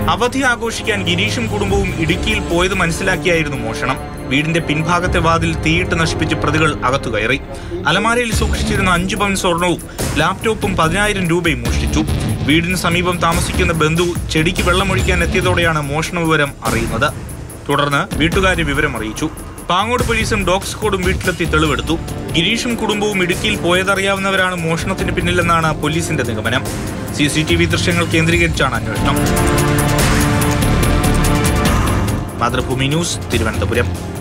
അവധി ആഘോഷിക്കാൻ ഗിരീഷും കുടുംബവും ഇടുക്കിയിൽ പോയത് മനസ്സിലാക്കിയായിരുന്നു മോഷണം വീടിന്റെ പിൻഭാഗത്തെ വാതിൽ തീയിട്ട് നശിപ്പിച്ച് പ്രതികൾ അകത്തു കയറി അലമാരയിൽ സൂക്ഷിച്ചിരുന്ന അഞ്ചു പവൻ സ്വർണവും ലാപ്ടോപ്പും പതിനായിരം രൂപയും മോഷ്ടിച്ചു വീടിന് സമീപം താമസിക്കുന്ന ബന്ധു ചെടിക്ക് വെള്ളമൊഴിക്കാൻ എത്തിയതോടെയാണ് മോഷണ വിവരം അറിയുന്നത് തുടർന്ന് വീട്ടുകാരെ വിവരം അറിയിച്ചു പാങ്ങോട് പോലീസും ഡോഗ് സ്ക്വാഡും വീട്ടിലെത്തി തെളിവെടുത്തു ഗിരീഷും കുടുംബവും ഇടുക്കിയിൽ പോയതറിയാവുന്നവരാണ് മോഷണത്തിന് പിന്നിലെന്നാണ് പോലീസിന്റെ നിഗമനം സി സി ടി വി ദൃശ്യങ്ങൾ കേന്ദ്രീകരിച്ചാണ് അന്വേഷണം മാതൃഭൂമി ന്യൂസ് തിരുവനന്തപുരം